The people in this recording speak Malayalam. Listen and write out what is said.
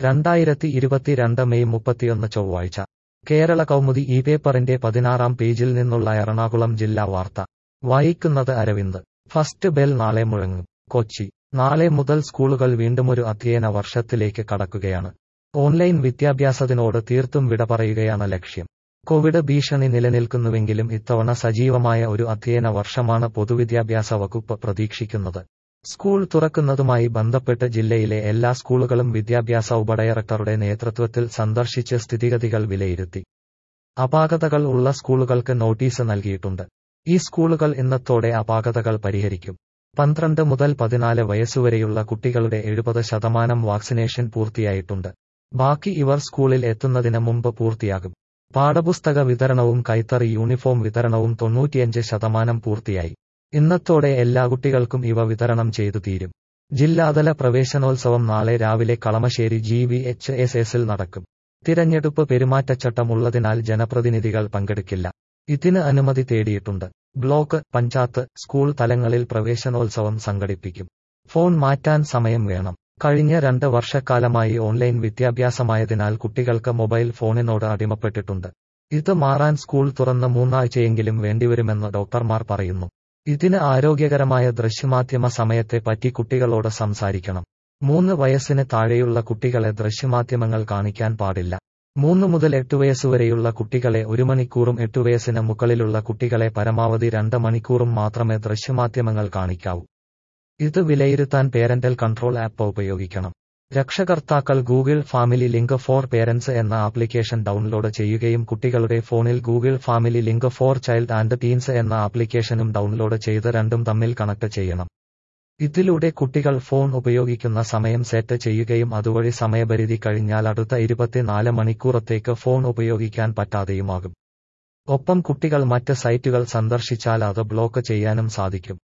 രണ്ടായിരത്തി ഇരുപത്തിരണ്ട് മെയ് മുപ്പത്തിയൊന്ന് ചൊവ്വാഴ്ച കേരള കൗമുദി ഈ പേപ്പറിന്റെ പതിനാറാം പേജിൽ നിന്നുള്ള എറണാകുളം ജില്ലാ വാർത്ത വായിക്കുന്നത് അരവിന്ദ് ഫസ്റ്റ് ബെൽ നാളെ മുഴങ്ങും കൊച്ചി നാളെ മുതൽ സ്കൂളുകൾ വീണ്ടുമൊരു അധ്യയന വർഷത്തിലേക്ക് കടക്കുകയാണ് ഓൺലൈൻ വിദ്യാഭ്യാസത്തിനോട് തീർത്തും വിട പറയുകയാണ് ലക്ഷ്യം കോവിഡ് ഭീഷണി നിലനിൽക്കുന്നുവെങ്കിലും ഇത്തവണ സജീവമായ ഒരു അധ്യയന വർഷമാണ് പൊതുവിദ്യാഭ്യാസ വകുപ്പ് പ്രതീക്ഷിക്കുന്നത് സ്കൂൾ തുറക്കുന്നതുമായി ബന്ധപ്പെട്ട് ജില്ലയിലെ എല്ലാ സ്കൂളുകളും വിദ്യാഭ്യാസ ഉപഡയറക്ടറുടെ നേതൃത്വത്തിൽ സന്ദർശിച്ച് സ്ഥിതിഗതികൾ വിലയിരുത്തി അപാകതകൾ ഉള്ള സ്കൂളുകൾക്ക് നോട്ടീസ് നൽകിയിട്ടുണ്ട് ഈ സ്കൂളുകൾ ഇന്നത്തോടെ അപാകതകൾ പരിഹരിക്കും പന്ത്രണ്ട് മുതൽ പതിനാല് വയസ്സുവരെയുള്ള കുട്ടികളുടെ എഴുപത് ശതമാനം വാക്സിനേഷൻ പൂർത്തിയായിട്ടുണ്ട് ബാക്കി ഇവർ സ്കൂളിൽ എത്തുന്നതിന് മുമ്പ് പൂർത്തിയാകും പാഠപുസ്തക വിതരണവും കൈത്തറി യൂണിഫോം വിതരണവും തൊണ്ണൂറ്റിയഞ്ച് ശതമാനം പൂർത്തിയായി ഇന്നത്തോടെ എല്ലാ കുട്ടികൾക്കും ഇവ വിതരണം ചെയ്തു തീരും ജില്ലാതല പ്രവേശനോത്സവം നാളെ രാവിലെ Kalamassery G V H S എസിൽ നടക്കും തിരഞ്ഞെടുപ്പ് പെരുമാറ്റച്ചട്ടം ഉള്ളതിനാൽ ജനപ്രതിനിധികൾ പങ്കെടുക്കില്ല ഇതിന് അനുമതി തേടിയിട്ടുണ്ട് ബ്ലോക്ക് പഞ്ചായത്ത് സ്കൂൾ തലങ്ങളിൽ പ്രവേശനോത്സവം സംഘടിപ്പിക്കും ഫോൺ മാറ്റാൻ സമയം വേണം കഴിഞ്ഞ രണ്ട് വർഷക്കാലമായി ഓൺലൈൻ വിദ്യാഭ്യാസമായതിനാൽ കുട്ടികൾക്ക് മൊബൈൽ ഫോണിനോട് അടിമപ്പെട്ടിട്ടുണ്ട് ഇത് മാറാൻ സ്കൂൾ തുറന്ന് മൂന്നാഴ്ചയെങ്കിലും വേണ്ടിവരുമെന്ന് ഡോക്ടർമാർ പറയുന്നു ഇതിന് ആരോഗ്യകരമായ ദൃശ്യമാധ്യമ സമയത്തെ പറ്റി കുട്ടികളോട് സംസാരിക്കണം മൂന്ന് വയസ്സിന് താഴെയുള്ള കുട്ടികളെ ദൃശ്യമാധ്യമങ്ങൾ കാണിക്കാൻ പാടില്ല മൂന്ന് മുതൽ എട്ട് വയസ്സുവരെയുള്ള കുട്ടികളെ ഒരു മണിക്കൂറും എട്ട് വയസ്സിന് മുകളിലുള്ള കുട്ടികളെ പരമാവധി രണ്ട് മണിക്കൂറും മാത്രമേ ദൃശ്യമാധ്യമങ്ങൾ കാണിക്കാവൂ ഇത് വിലയിരുത്താൻ പേരന്റൽ കൺട്രോൾ ആപ്പ് ഉപയോഗിക്കണം രക്ഷകർത്താക്കൾ Google family link for parents എന്ന ആപ്ലിക്കേഷൻ ഡൗൺലോഡ് ചെയ്യുകയും കുട്ടികളുടെ ഫോണിൽ Google family link for child and teens എന്ന ആപ്ലിക്കേഷനും ഡൗൺലോഡ് ചെയ്ത് രണ്ടും തമ്മിൽ കണക്ട് ചെയ്യണം ഇതിലൂടെ കുട്ടികൾ ഫോൺ ഉപയോഗിക്കുന്ന സമയം സെറ്റ് ചെയ്യുകയും അതുവഴി സമയപരിധി കഴിഞ്ഞാൽ അടുത്ത ഇരുപത്തിനാല് മണിക്കൂറത്തേക്ക് ഫോൺ ഉപയോഗിക്കാൻ പറ്റാതെയുമാകും ഒപ്പം കുട്ടികൾ മറ്റ് സൈറ്റുകൾ സന്ദർശിച്ചാൽ അത് ബ്ലോക്ക് ചെയ്യാനും സാധിക്കും